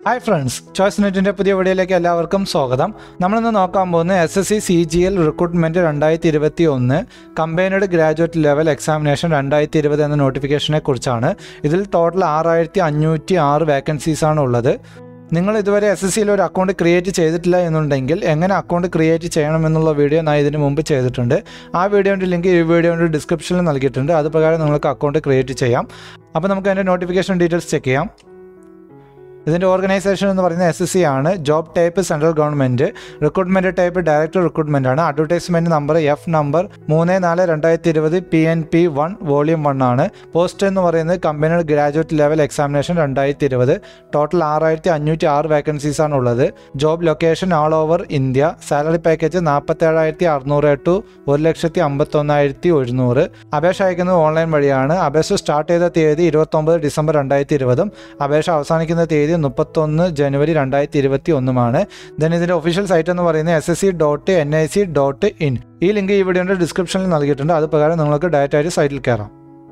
hi friends choice നെറ്റിൻ്റെ പുതിയ വീഡിയോയിലേക്ക് എല്ലാവർക്കും സ്വാഗതം നമ്മളിന്ന് നോക്കാൻ പോകുന്ന S S C C G L recruitment രണ്ടായിരത്തി ഇരുപത്തി ഒന്ന് കമ്പൈനഡ് ഗ്രാജുവേറ്റ് ലെവൽ എക്സാമിനേഷൻ രണ്ടായിരത്തി ഇരുപത് എന്ന നോട്ടിഫിക്കേഷനെ കുറിച്ചാണ് ഇതിൽ ടോട്ടൽ ആറായിരത്തി അഞ്ഞൂറ്റി ആറ് വേക്കൻസീസാണ് ഉള്ളത് നിങ്ങൾ ഇതുവരെ എസ് എസ് സിയിൽ ഒരു അക്കൗണ്ട് ക്രിയേറ്റ് ചെയ്തിട്ടില്ല എന്നുണ്ടെങ്കിൽ എങ്ങനെ അക്കൗണ്ട് ക്രിയേറ്റ് ചെയ്യണമെന്നുള്ള വീഡിയോ ഞാൻ ഇതിന് മുമ്പ് ചെയ്തിട്ടുണ്ട് ആ വീഡിയോൻ്റെ ലിങ്ക് ഈ വീഡിയോയുടെ ഡിസ്ക്രിപ്ഷനിൽ നൽകിയിട്ടുണ്ട് അത് പ്രകാരം നിങ്ങൾക്ക് അക്കൗണ്ട് ക്രിയേറ്റ് ചെയ്യാം അപ്പോൾ നമുക്ക് അതിൻ്റെ നോട്ടിഫിക്കേഷൻ ഡീറ്റെയിൽസ് ചെക്ക് ചെയ്യാം ഇതിൻ്റെ ഓർഗനൈസേഷൻ എന്ന് പറയുന്നത് എസ് എസ് സി ആണ് job type central government recruitment type director recruitment ആണ് അഡ്വർടൈസ്മെൻറ്റ് നമ്പർ എഫ് നമ്പർ മൂന്ന് നാല് രണ്ടായിരത്തി ഇരുപത് P N P one volume one ആണ് പോസ്റ്റ് എന്ന് പറയുന്നത് കമ്പനിയുടെ ഗ്രാജുവേറ്റ് ലെവൽ എക്സാമിനേഷൻ രണ്ടായിരത്തി ഇരുപത് ടോട്ടൽ ആറായിരത്തി അഞ്ഞൂറ്റി ആറ് വേക്കൻസീസ് ആണ് ഉള്ളത് job location all over India salary package നാൽപ്പത്തേഴായിരത്തി അറുന്നൂറ് ടു ഒരു ലക്ഷത്തി അമ്പത്തൊന്നായിരത്തി ഒരുന്നൂറ് അപേക്ഷ അയക്കുന്നത് ഓൺലൈൻ വഴിയാണ് അപേക്ഷ സ്റ്റാർട്ട് ചെയ്ത തീയതി ഇരുപത്തൊമ്പത് ഡിസംബർ രണ്ടായിരത്തി ഇരുപതും അപേക്ഷ അവസാനിക്കുന്ന തീയതി മുപ്പത്തൊന്ന് ജനുവരി രണ്ടായിരത്തി ഇരുപത്തി ഒന്നുമാണ് ദെൻ ഇതിൻ്റെ ഒഫീഷ്യൽ സൈറ്റ് എന്ന് പറയുന്നത് S S C dot N I C dot in ഈ ലിങ്ക് ഈ വീഡിയോയുടെ ഡിസ്ക്രിപ്ഷനിൽ നൽകിയിട്ടുണ്ട് അത് പ്രകാരം നിങ്ങൾക്ക് ഡയറക്റ്റ് ആയിട്ട് സൈറ്റിൽ കയറാം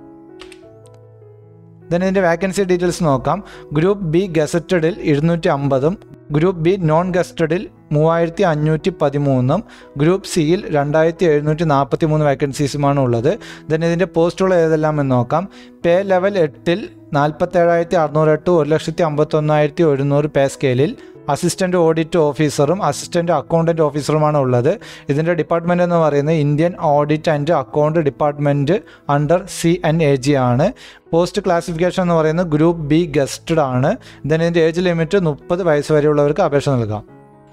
ദെൻ ഇതിൻ്റെ വാക്കൻസി ഡീറ്റെയിൽസ് നോക്കാം ഗ്രൂപ്പ് ബി ഗസറ്റഡിൽ ഇരുന്നൂറ്റി അമ്പതും ഗ്രൂപ്പ് ബി നോൺ ഗസറ്റഡിൽ മൂവായിരത്തി അഞ്ഞൂറ്റി പതിമൂന്നും ഗ്രൂപ്പ് സിയിൽ രണ്ടായിരത്തി എഴുന്നൂറ്റി നാൽപ്പത്തി മൂന്ന് വേക്കൻസീസുമാണ് ഉള്ളത് ദെൻ ഇതിൻ്റെ പോസ്റ്റുകൾ ഏതെല്ലാം എന്ന് നോക്കാം പേ ലെവൽ എട്ടിൽ നാൽപ്പത്തേഴായിരത്തി അറുന്നൂറ് എട്ട് ഒരു ലക്ഷത്തി അമ്പത്തൊന്നായിരത്തി ഒരുന്നൂറ് പേ സ്കെയിലിൽ അസിസ്റ്റൻറ്റ് ഓഡിറ്റ് ഓഫീസറും അസിസ്റ്റൻറ്റ് അക്കൗണ്ടൻറ്റ് ഓഫീസറുമാണ് ഉള്ളത് ഇതിൻ്റെ ഡിപ്പാർട്ട്മെൻറ്റ് എന്ന് പറയുന്നത് Indian audit and account department under C N A G ആണ് പോസ്റ്റ് ക്ലാസിഫിക്കേഷൻ എന്ന് പറയുന്നത് ഗ്രൂപ്പ് ബി ഗസ്റ്റഡ് ആണ് ദെൻ ഇതിൻ്റെ ഏജ് ലിമിറ്റ് മുപ്പത് വയസ്സ് വരെയുള്ളവർക്ക് അപേക്ഷ നൽകാം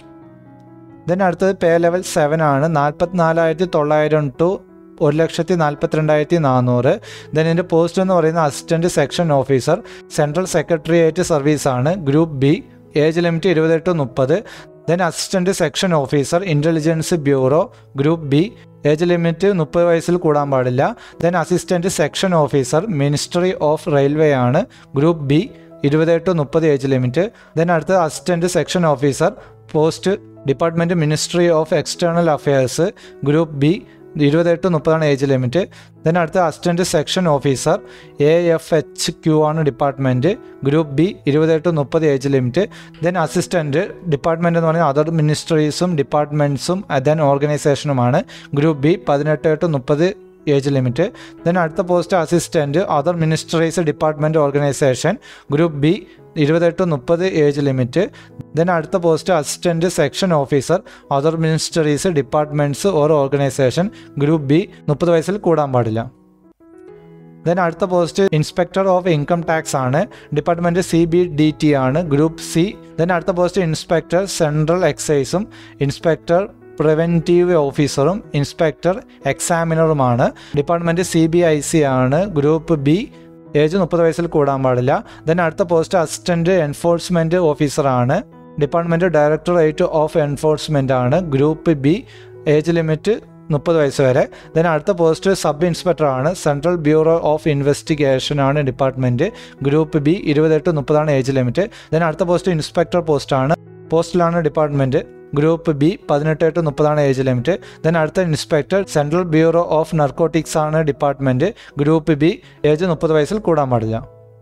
ദെൻ അടുത്തത് പേ ലെവൽ സെവൻ ആണ് നാൽപ്പത്തിനാലായിരത്തി തൊള്ളായിരം ടു ഒരു ലക്ഷത്തി നാൽപ്പത്തിരണ്ടായിരത്തി നാനൂറ് ദെൻ ഇതിൻ്റെ പോസ്റ്റ് എന്ന് പറയുന്നത് assistant section officer central secretariat സർവീസാണ് ഗ്രൂപ്പ് ബി ഏജ് ലിമിറ്റ് ഇരുപത് ടു മുപ്പത് then assistant section officer intelligence bureau group B age limit മുപ്പത് വയസ്സിൽ കൂടാൻ പാടില്ല then assistant section officer ministry of railway ആണ് ഗ്രൂപ്പ് ബി ഇരുപത് ടു മുപ്പത് ഏജ് ലിമിറ്റ് ദെൻ അടുത്ത assistant section officer post department ministry of external affairs group B ഇരുപത് to മുപ്പതാണ് ഏജ് ലിമിറ്റ് ദെൻ അടുത്ത assistant section officer A F H Q ആണ് department group B ഇരുപത് to മുപ്പത് age limit then assistant department എന്ന് പറയുന്നത് other മിനിസ്ട്രീസും ഡിപ്പാർട്ട്മെൻറ്റ്സും ദെൻ ഓർഗനൈസേഷനുമാണ് ഗ്രൂപ്പ് ബി പതിനെട്ട് ടു മുപ്പത് ഏജ് ലിമിറ്റ് ദെൻ അടുത്ത post assistant other ministries department organisation group B ഇരുപത് ടു മുപ്പത് ഏജ് ലിമിറ്റ് ദെൻ അടുത്ത post assistant section officer other ministries departments or organisation group B മുപ്പത് വയസ്സിൽ കൂടാൻ പാടില്ല ദെൻ അടുത്ത post inspector of income tax ആണ് department C B D T ആണ് ഗ്രൂപ്പ് സി ദെൻ അടുത്ത പോസ്റ്റ് ഇൻസ്പെക്ടർ സെൻട്രൽ എക്സൈസും ഇൻസ്പെക്ടർ പ്രിവെൻറ്റീവ് ഓഫീസറും ഇൻസ്പെക്ടർ എക്സാമിനറുമാണ് department C B I C ആണ് ഗ്രൂപ്പ് ബി ഏജ് മുപ്പത് വയസ്സിൽ കൂടാൻ പാടില്ല ദെൻ അടുത്ത പോസ്റ്റ് അസിസ്റ്റൻറ്റ് എൻഫോഴ്സ്മെൻറ്റ് ഓഫീസറാണ് ഡിപ്പാർട്ട്മെൻറ്റ് ഡയറക്ടറേറ്റ് ഓഫ് എൻഫോഴ്സ്മെൻ്റ് ആണ് ഗ്രൂപ്പ് ബി ഏജ് ലിമിറ്റ് മുപ്പത് വയസ്സ് വരെ ദെൻ അടുത്ത പോസ്റ്റ് സബ് ഇൻസ്പെക്ടർ ആണ് സെൻട്രൽ ബ്യൂറോ ഓഫ് ഇൻവെസ്റ്റിഗേഷൻ ആണ് ഡിപ്പാർട്ട്മെൻറ്റ് ഗ്രൂപ്പ് ബി ഇരുപത് ടു മുപ്പതാണ് ഏജ് ലിമിറ്റ് ദെൻ അടുത്ത പോസ്റ്റ് ഇൻസ്പെക്ടർ പോസ്റ്റാണ് പോസ്റ്റിലാണ് ഡിപ്പാർട്ട്മെൻറ്റ് ഗ്രൂപ്പ് ബി പതിനെട്ട് ടു മുപ്പതാണ് ഏജ് ലിമിറ്റ് ദെൻ അടുത്ത inspector central bureau of narcotics ആണ് ഡിപ്പാർട്ട്മെൻറ്റ് ഗ്രൂപ്പ് ബി ഏജ് മുപ്പത് വയസ്സിൽ കൂടാൻ പാടില്ല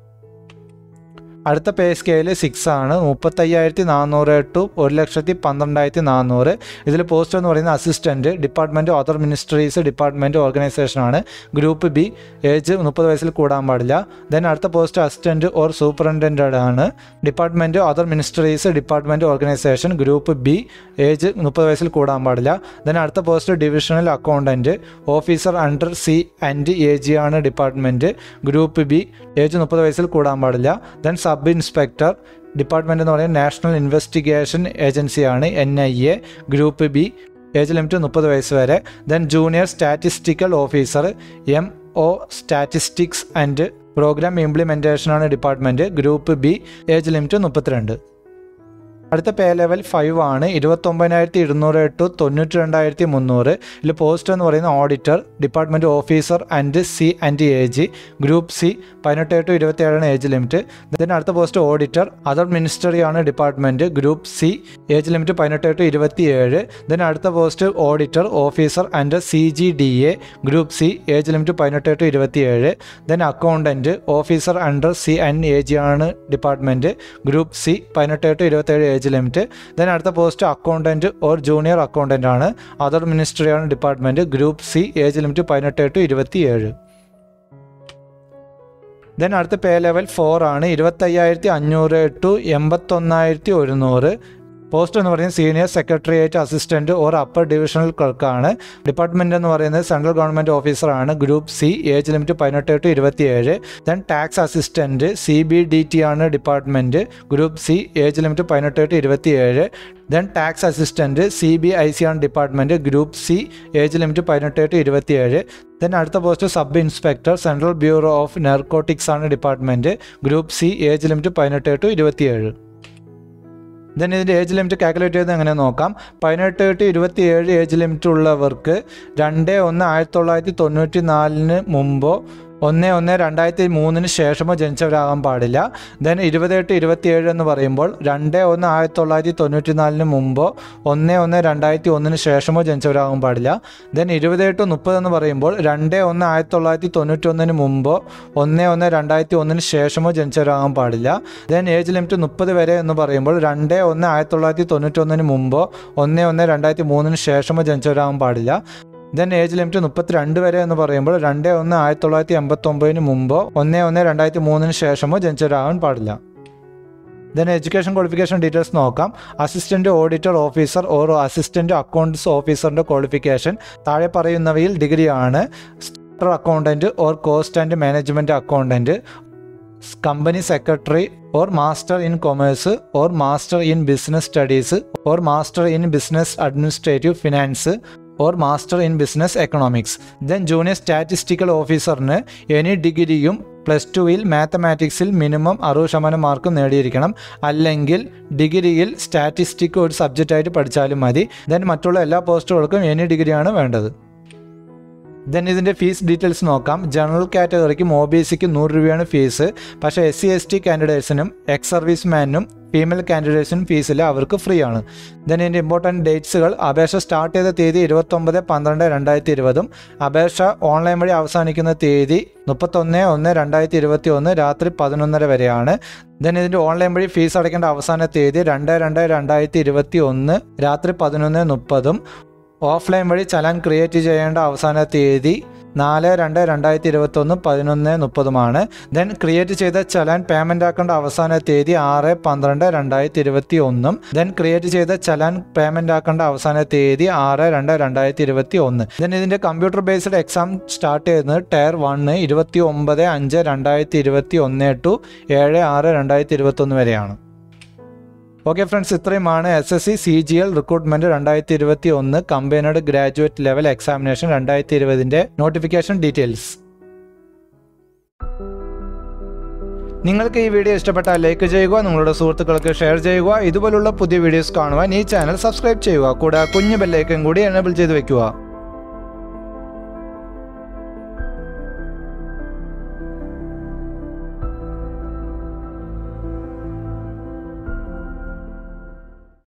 അടുത്ത പേ സ്കെയിൽ സിക്സ് ആണ് മുപ്പത്തയ്യായിരത്തി നാനൂറ് ടു ഒരു ലക്ഷത്തി പന്ത്രണ്ടായിരത്തി നാനൂറ് ഇതിൽ പോസ്റ്റ് എന്ന് പറയുന്നത് assistant department other ministries department ഓർഗനൈസേഷനാണ് ഗ്രൂപ്പ് ബി ഏജ് മുപ്പത് വയസ്സിൽ കൂടാൻ പാടില്ല ദെൻ അടുത്ത പോസ്റ്റ് അസിസ്റ്റൻറ്റ് ഓർ സൂപ്രണ്ടൻ്റ് ആണ് department other ministries department organisation group B age മുപ്പത് വയസ്സിൽ കൂടാൻ പാടില്ല ദെൻ അടുത്ത post divisional accountant officer under C and A G ആണ് ഡിപ്പാർട്ട്മെൻറ്റ് ഗ്രൂപ്പ് ബി ഏജ് മുപ്പത് വയസ്സിൽ കൂടാൻ പാടില്ല ദെൻ സബ് ഇൻസ്പെക്ടർ ഡിപ്പാർട്ട്മെൻറ്റ് എന്ന് പറയുന്നത് നാഷണൽ ഇൻവെസ്റ്റിഗേഷൻ ഏജൻസിയാണ് N I A group B age limit മുപ്പത് വയസ്സ് വരെ then junior statistical officer M O statistics and programme ഇംപ്ലിമെൻറ്റേഷനാണ് department group B age limit മുപ്പത്തിരണ്ട് അടുത്ത പേ ലെവൽ ഫൈവ് ആണ് ഇരുപത്തൊമ്പതിനായിരത്തി ഇരുന്നൂറ് ടു തൊണ്ണൂറ്റി രണ്ടായിരത്തി മുന്നൂറ് ഇതിൽ പോസ്റ്റ് എന്ന് പറയുന്ന auditor department officer and C and A G group C പതിനെട്ട് ടു ഇരുപത്തിയേഴാണ് ഏജ് ലിമിറ്റ് ഇതിന് അടുത്ത പോസ്റ്റ് ഓഡിറ്റർ അതർ മിനിസ്റ്ററി ആണ് department group C age limit പതിനെട്ട് ടു ഇരുപത്തിയേഴ് ഇതിന് അടുത്ത post auditor officer and C G D A group C age limit പതിനെട്ട് ടു ഇരുപത്തിയേഴ് then accountant officer under C and A G ആണ് department group C പതിനെട്ട് to ഇരുപത്തേഴ് age limit then അടുത്ത post accountant or junior accountant ആണ് other ministry ആണ് department group C age limit പതിനെട്ട് to ഇരുപത്തിയേഴ് ദെൻ അടുത്ത പേ ലെവൽ ഫോർ ആണ് ഇരുപത്തയ്യായിരത്തി അഞ്ഞൂറ് ടു എൺപത്തൊന്നായിരത്തി ഒരുന്നൂറ് പോസ്റ്റ് എന്ന് പറയുന്നത് senior secretariat assistant or upper divisional ക്ലർക്കാണ് ഡിപ്പാർട്ട്മെന്റ് എന്ന് പറയുന്നത് സെൻട്രൽ ഗവൺമെന്റ് ഓഫീസറാണ് ഗ്രൂപ്പ് സി ഏജ് ലിമിറ്റ് പതിനെട്ട് ടു ഇരുപത്തിയേഴ് then tax assistant C B D T ആണ് department group C age limit പതിനെട്ട് ടു ഇരുപത്തിയേഴ് then tax assistant C B I C ആണ് department group C age limit പതിനെട്ട് to ഇരുപത്തിയേഴ് then അടുത്ത post sub inspector central bureau of narcotics ആണ് department group C age limit പതിനെട്ട് to ഇരുപത്തിയേഴ് then ഇതിൻ്റെ ഏജ് ലിമിറ്റ് കാൽക്കുലേറ്റ് ചെയ്ത് എങ്ങനെ നോക്കാം പതിനെട്ട് ടു ഇരുപത്തിയേഴ് ഏജ് ലിമിറ്റ് ഉള്ളവർക്ക് രണ്ട് ഒന്ന് ആയിരത്തി തൊള്ളായിരത്തി തൊണ്ണൂറ്റി നാലിന് മുമ്പോ ഒന്ന് ഒന്ന് രണ്ടായിരത്തി മൂന്നിന് ശേഷമോ ജനിച്ചവരാകാൻ പാടില്ല ദെൻ ഇരുപത് എട്ട് ഇരുപത്തിയേഴ് എന്ന് പറയുമ്പോൾ രണ്ട് ഒന്ന് ആയിരത്തി തൊള്ളായിരത്തി തൊണ്ണൂറ്റി നാലിന് മുമ്പോ ഒന്ന് ഒന്ന് രണ്ടായിരത്തി ഒന്നിന് ശേഷമോ ജനിച്ചവരാകാൻ പാടില്ല ദെൻ ഇരുപത് എട്ട് മുപ്പത് എന്ന് പറയുമ്പോൾ രണ്ട് ഒന്ന് ആയിരത്തി തൊള്ളായിരത്തി തൊണ്ണൂറ്റി ഒന്നിന് മുമ്പോ ഒന്ന് ഒന്ന് രണ്ടായിരത്തി ഒന്നിന് ശേഷമോ ജനിച്ചവരാകാൻ പാടില്ല ദെൻ ഏജ് ലിമിറ്റ് മുപ്പത് വരെ എന്ന് പറയുമ്പോൾ രണ്ട് ഒന്ന് ആയിരത്തി തൊള്ളായിരത്തി തൊണ്ണൂറ്റി ഒന്നിന് മുമ്പോ ഒന്ന് ഒന്ന് രണ്ടായിരത്തി മൂന്നിന് ശേഷമോ ജനിച്ചവരാകാൻ പാടില്ല ദെൻ ഏജ് ലിമിറ്റ് മുപ്പത്തിരണ്ട് വരെ എന്ന് പറയുമ്പോൾ രണ്ട് ഒന്ന് ആയിരത്തി തൊള്ളായിരത്തി എൺപത്തി ഒമ്പതിന് മുമ്പോ ഒന്ന് ഒന്ന് രണ്ടായിരത്തി മൂന്നിന് ശേഷമോ ജനിച്ചവരാകാൻ പാടില്ല ദെൻ എഡ്യൂക്കേഷൻ ക്വാളിഫിക്കേഷൻ ഡീറ്റെയിൽസ് നോക്കാം assistant auditor officer or assistant accounts ഓഫീസറിന്റെ ക്വാളിഫിക്കേഷൻ താഴെ പറയുന്നവയിൽ ഡിഗ്രിയാണ് accountant or cost and management accountant company secretary or master in commerce or master in business studies or master in business administrative finance or master in business economics then junior statistical ഓഫീസറിന് any ഡിഗ്രിയും plus ടുവിൽ മാത്തമാറ്റിക്സിൽ minimum അറുപത് ശതമാനം mark നേടിയിരിക്കണം അല്ലെങ്കിൽ ഡിഗ്രിയിൽ statistic ഒരു സബ്ജക്റ്റായിട്ട് പഠിച്ചാലും മതി ദെൻ മറ്റുള്ള എല്ലാ പോസ്റ്റുകൾക്കും എനി ഡിഗ്രിയാണ് വേണ്ടത് ദെൻ ഇതിൻ്റെ ഫീസ് ഡീറ്റെയിൽസ് നോക്കാം ജനറൽ കാറ്റഗറിക്കും ഒ ബി സിക്കും നൂറ് രൂപയാണ് ഫീസ് പക്ഷേ എസ് സി എസ് ടി കാൻഡിഡേറ്റ്സിനും എക്സ് സർവീസ്മാനും ഫീമെയിൽ കാൻഡിഡേറ്റ്സിനും ഫീസില്ല അവർക്ക് ഫ്രീ ആണ് ദെൻ ഇതിൻ്റെ ഇമ്പോർട്ടൻറ്റ് ഡേറ്റ്സുകൾ അപേക്ഷ സ്റ്റാർട്ട് ചെയ്ത തീയതി ഇരുപത്തൊമ്പത് പന്ത്രണ്ട് രണ്ടായിരത്തി ഇരുപതും അപേക്ഷ ഓൺലൈൻ വഴി അവസാനിക്കുന്ന തീയതി മുപ്പത്തൊന്ന് ഒന്ന് രണ്ടായിരത്തി ഇരുപത്തി ഒന്ന് രാത്രി പതിനൊന്നര വരെയാണ് ദെൻ ഇതിൻ്റെ ഓൺലൈൻ വഴി ഫീസ് അടയ്ക്കേണ്ട അവസാന തീയതി രണ്ട് രണ്ട് രണ്ടായിരത്തി ഇരുപത്തി ഒന്ന് രാത്രി പതിനൊന്ന് മുപ്പതും ഓഫ്ലൈൻ വഴി ചലാൻ ക്രിയേറ്റ് ചെയ്യേണ്ട അവസാന തീയതി നാല് രണ്ട് രണ്ടായിരത്തി ഇരുപത്തി ഒന്ന് പതിനൊന്ന് മുപ്പതുമാണ് ദെൻ ക്രിയേറ്റ് ചെയ്ത ചലാൻ പേയ്മെന്റ് ആക്കേണ്ട അവസാന തീയതി ആറ് പന്ത്രണ്ട് രണ്ടായിരത്തി ഇരുപത്തി ഒന്നും ദെൻ ക്രിയേറ്റ് ചെയ്ത ചലാൻ പേയ്മെന്റ് ആക്കേണ്ട അവസാന തീയതി ആറ് രണ്ട് രണ്ടായിരത്തി ഇരുപത്തി ഒന്ന് ദെൻ ഇതിന്റെ കമ്പ്യൂട്ടർ ബേസ്ഡ് എക്സാം സ്റ്റാർട്ട് ചെയ്യുന്നത് ടയർ വണ്ണ് ഇരുപത്തി ഒമ്പത് അഞ്ച് രണ്ടായിരത്തി ഇരുപത്തി ഒന്ന് ടു ഏഴ് ആറ് രണ്ടായിരത്തി ഇരുപത്തി ഒന്ന് വരെയാണ് ഓക്കെ ഫ്രണ്ട്സ് ഇത്രയുമാണ് S S C C G L recruitment രണ്ടായിരത്തി ഇരുപത്തി ഒന്ന് കമ്പൈനഡ് ഗ്രാജുവേറ്റ് ലെവൽ എക്സാമിനേഷൻ രണ്ടായിരത്തി ഇരുപതിന്റെ നോട്ടിഫിക്കേഷൻ ഡീറ്റെയിൽസ് നിങ്ങൾക്ക് ഈ വീഡിയോ ഇഷ്ടപ്പെട്ടാൽ ലൈക്ക് ചെയ്യുക നിങ്ങളുടെ സുഹൃത്തുക്കൾക്ക് ഷെയർ ചെയ്യുക ഇതുപോലുള്ള പുതിയ വീഡിയോസ് കാണുവാൻ ഈ ചാനൽ സബ്സ്ക്രൈബ് ചെയ്യുക കൂടെ കുഞ്ഞു ബെല്ലൈക്കൻ കൂടി എനേബിൾ ചെയ്ത് വെക്കുക